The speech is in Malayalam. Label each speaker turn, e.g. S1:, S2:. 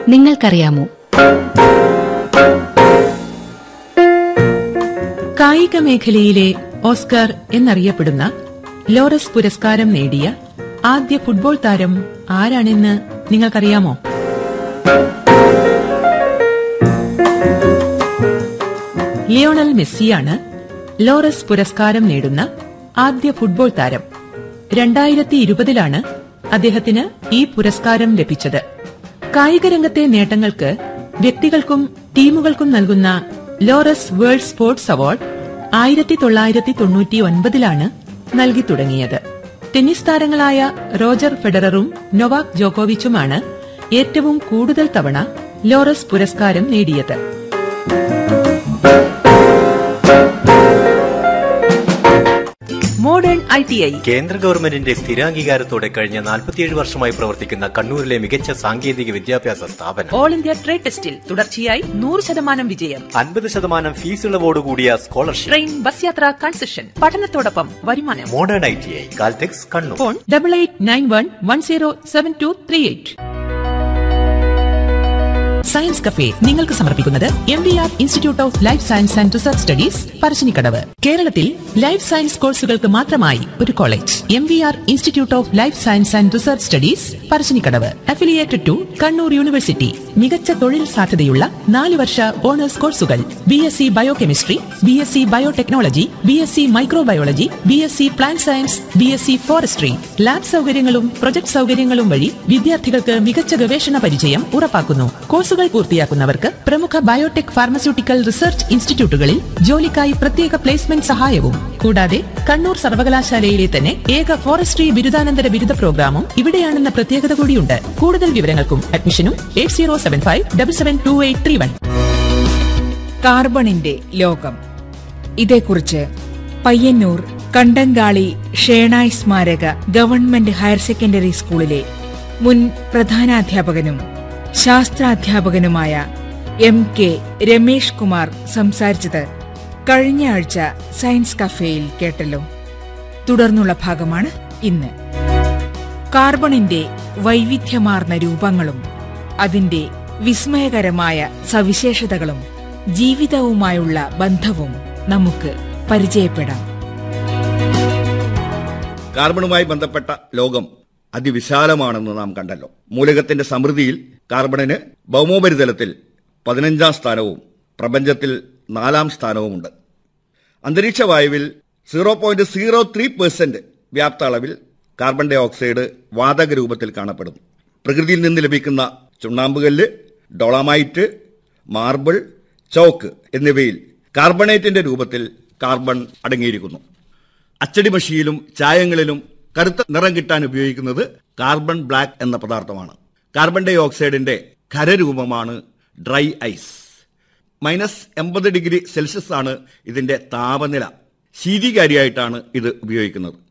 S1: നിങ്ങൾക്കറിയാമോ
S2: കായിക മേഖലയിലെ ഓസ്കാർ എന്നറിയപ്പെടുന്ന ലോറസ് പുരസ്കാരം നേടിയ ആദ്യ ഫുട്ബോൾ താരം ആരാണെന്ന് നിങ്ങൾക്കറിയാമോ ലിയോണൽ മെസ്സിയാണ് ലോറസ് പുരസ്കാരം നേടുന്ന ആദ്യ ഫുട്ബോൾ താരം രണ്ടായിരത്തി ഇരുപതിലാണ് അദ്ദേഹത്തിന് ഈ പുരസ്കാരം ലഭിച്ചത് കായിക രംഗത്തെ നേട്ടങ്ങൾക്ക് വ്യക്തികൾക്കും ടീമുകൾക്കും നൽകുന്ന ലോറസ് വേൾഡ് സ്പോർട്സ് അവാർഡ് ആയിരത്തി തൊള്ളായിരത്തി തൊണ്ണൂറ്റി ഒൻപതിലാണ് നൽകി തുടങ്ങിയത് ടെന്നീസ് താരങ്ങളായ റോജർ ഫെഡററും നൊവാക് ജോക്കോവിച്ചുമാണ് ഏറ്റവും കൂടുതൽ തവണ ലോറസ് പുരസ്കാരം നേടിയത് മോഡേൺ ഐ ടി ഐ
S3: കേന്ദ്ര ഗവൺമെന്റിന്റെ സ്ഥിരാംഗീകാരത്തോടെ കഴിഞ്ഞ 47 വർഷമായി പ്രവർത്തിക്കുന്ന കണ്ണൂരിലെ മികച്ച സാങ്കേതിക വിദ്യാഭ്യാസ സ്ഥാപനം
S2: ഓൾ ഇന്ത്യ ട്രേഡ് ടെസ്റ്റിൽ തുടർച്ചയായി നൂറ് ശതമാനം വിജയം
S3: അൻപത് ശതമാനം ഫീസ് ഇളവോടുകൂടിയ സ്കോളർഷിപ്പ്
S2: ട്രെയിൻ ബസ് യാത്ര കൺസെഷൻ പഠനത്തോടൊപ്പം വരുമാനം
S3: modern I T I Caltex Kannur
S2: phone double eight nine one one zero seven two three eight science cafe നിങ്ങൾക്ക് സമർപ്പിക്കുന്നത് M V R institute of life science and research studies Parassinikkadavu കേരളത്തിൽ ലൈഫ് സയൻസ് കോഴ്സുകൾക്ക് മാത്രമായി ഒരു college M V R institute of life science and research studies Parassinikkadavu affiliated to Kannur university മികച്ച തൊഴിൽ സാധ്യതയുള്ള നാല് വർഷ ഓണേഴ്സ് കോഴ്സുകൾ B S C biochemistry B S C biotechnology B S C microbiology B S C plant science B S C forestry lab സൗകര്യങ്ങളും പ്രൊജക്ട് സൗകര്യങ്ങളും വഴി വിദ്യാർത്ഥികൾക്ക് മികച്ച ഗവേഷണ പരിചയം ഉറപ്പാക്കുന്നു കോഴ്സുകൾ പൂർത്തിയാക്കുന്നവർക്ക് പ്രമുഖ ബയോടെക് ഫാർമസ്യൂട്ടിക്കൽ റിസർച്ച് ഇൻസ്റ്റിറ്റ്യൂട്ടുകളിൽ ജോലിക്കായി പ്രത്യേക പ്ലേസ്മെന്റ് സഹായവും കൂടാതെ കണ്ണൂർ സർവകലാശാലയിലെ തന്നെ ഏക ഫോറസ്ട്രി ബിരുദാനന്തര ബിരുദ പ്രോഗ്രാമും ഇവിടെയാണെന്ന പ്രത്യേകത കൂടിയുണ്ട് കൂടുതൽ വിവരങ്ങൾക്കും അഡ്മിഷനും eight zero seven five double seven two eight three one
S4: കാർബണിന്റെ ലോകം ഇതേക്കുറിച്ച് പയ്യന്നൂർ കണ്ടങ്കാളി ഷേണായ് സ്മാരക ഗവൺമെന്റ് ഹയർ സെക്കൻഡറി സ്കൂളിലെ മുൻ പ്രധാനാധ്യാപകനും ശാസ്ത്രാധ്യാപകനുമായ എം കെ രമേഷ് കുമാർ സംസാരിച്ചത് കഴിഞ്ഞ ആഴ്ച സയൻസ് കഫേയിൽ കേട്ടല്ലോ തുടർന്നുള്ള ഭാഗമാണ് ഇന്ന് കാർബണിന്റെ വൈവിധ്യമാർന്ന രൂപങ്ങളും അതിന്റെ വിസ്മയകരമായ സവിശേഷതകളും ജീവിതവുമായുള്ള ബന്ധവും നമുക്ക് പരിചയപ്പെടാം
S5: കാർബണുമായി ബന്ധപ്പെട്ട ലോകം അതിവിശാലമാണെന്ന് നാം കണ്ടല്ലോ മൂലകത്തിന്റെ സമൃദ്ധിയിൽ കാർബണിന് ഭൗമോപരിതലത്തിൽ പതിനഞ്ചാം സ്ഥാനവും പ്രപഞ്ചത്തിൽ നാലാം സ്ഥാനവുമുണ്ട് അന്തരീക്ഷ വായുവിൽ zero point zero three percent വ്യാപ്ത അളവിൽ കാർബൺ ഡൈ ഓക്സൈഡ് വാതക രൂപത്തിൽ കാണപ്പെടുന്നു പ്രകൃതിയിൽ നിന്ന് ലഭിക്കുന്ന ചുണ്ണാമ്പുകല്ല് ഡോളമൈറ്റ് മാർബിൾ ചോക്ക് എന്നിവയിൽ കാർബണേറ്റിന്റെ രൂപത്തിൽ കാർബൺ അടങ്ങിയിരിക്കുന്നു അച്ചടി മഷിയിലും ചായങ്ങളിലും കറുത്ത നിറം കിട്ടാൻ ഉപയോഗിക്കുന്നത് കാർബൺ ബ്ലാക്ക് എന്ന പദാർത്ഥമാണ് കാർബൺ ഡൈ ഓക്സൈഡിന്റെ ഖരരൂപമാണ് ഡ്രൈ ഐസ് മൈനസ് എൺപത് ഡിഗ്രി സെൽഷ്യസ് ആണ് ഇതിന്റെ താപനില ശീതികാരിയായിട്ടാണ് ഇത് ഉപയോഗിക്കുന്നത്